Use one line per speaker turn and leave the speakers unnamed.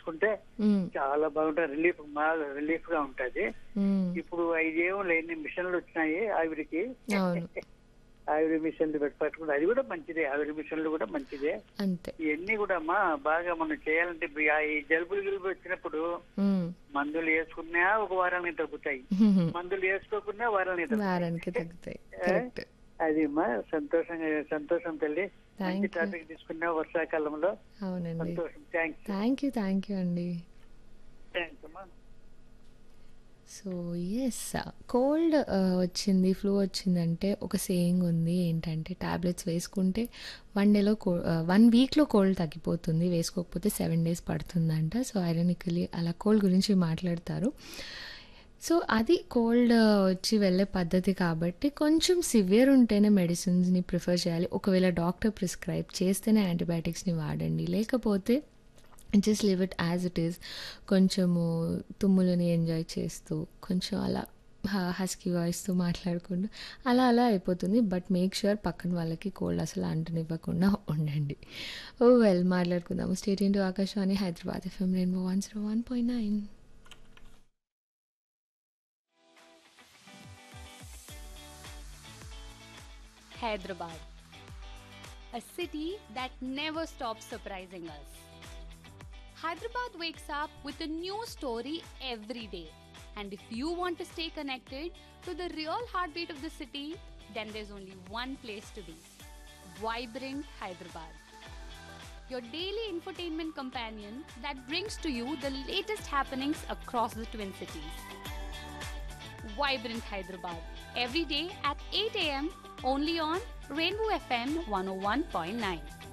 వేసుకుంటే
ఉమ్,
చాలా బాగుంటుంది రిలీఫ్ బాగా రిలీఫ్ గా ఉంటది
ఉమ్,
ఇప్పుడు ఐదేమో లేని మిషన్లు వచ్చినాయి ఆవిరికి
అవును
ఆవిరి మిషన్లు పెట్టి పట్టుకుంటే అది కూడా మంచిదే ఆవిరి మిషన్లు కూడా మంచిదే
అంతే
ఇవన్నీ కూడా అమ్మా బాగా మనం చేయాలంటే ఇప్పుడు ఆ ఈ జలుబులు గిలుబు వచ్చినప్పుడు
ఉమ్,
మందులు వేసుకున్నా ఒక వారానికి తగ్గుతాయి
ఉమ్,
మందులు వేసుకోకుండా వారానికి తగ్గుతాయి
వారానికి తగ్గుతాయి కరెక్ట్
అది అమ్మా సంతోషంగా సంతోషం తల్లి
Thank
మంచి
you.
టాపిక్ తీసుకున్నా వర్షాకాలంలో
అవునండి
సంతోషం thanks
thank you thank you అండి
థ్యాంక్స్ అమ్మా
సో ఎస్ కోల్డ్ వచ్చింది ఫ్లూ వచ్చిందంటే ఒక సేయింగ్ ఉంది ఏంటంటే టాబ్లెట్స్ వేసుకుంటే వన్ డేలో కో వన్ వీక్లో కోల్డ్ తగ్గిపోతుంది వేసుకోకపోతే సెవెన్ డేస్ పడుతుందంట సో ఐరనికలీ అలా కోల్డ్ గురించి మాట్లాడతారు సో అది కోల్డ్ వచ్చి వెళ్ళే పద్ధతి కాబట్టి కొంచెం సివియర్ ఉంటేనే మెడిసిన్స్ని ప్రిఫర్ చేయాలి ఒకవేళ డాక్టర్ ప్రిస్క్రైబ్ చేస్తేనే యాంటీబయాటిక్స్ని వాడండి లేకపోతే just leave it as it is కొంచెము తుమ్ములని ఎంజాయ్ చేస్తూ కొంచెం అలా హస్కీ వాయిస్తో మాట్లాడుకుంటూ అలా అలా అయిపోతుంది బట్ మేక్ ష్యూర్ పక్కన వాళ్ళకి కోల్డ్ అసలు అంటనివ్వకుండా ఉండండి ఓ వెల్ మాట్లాడుకుందాము stay tuned into Akashvani Hyderabad F M rainbow one zero one point nine
Hyderabad, a city that never stops surprising us. Hyderabad wakes up with a new story every day. And if you want to stay connected to the real heartbeat of the city, then there's only one place to be Vibrant Hyderabad. Your daily infotainment companion that brings to you the latest happenings across the Twin Cities. Vibrant Hyderabad every day at 8 a.m. only on Rainbow FM 101.9.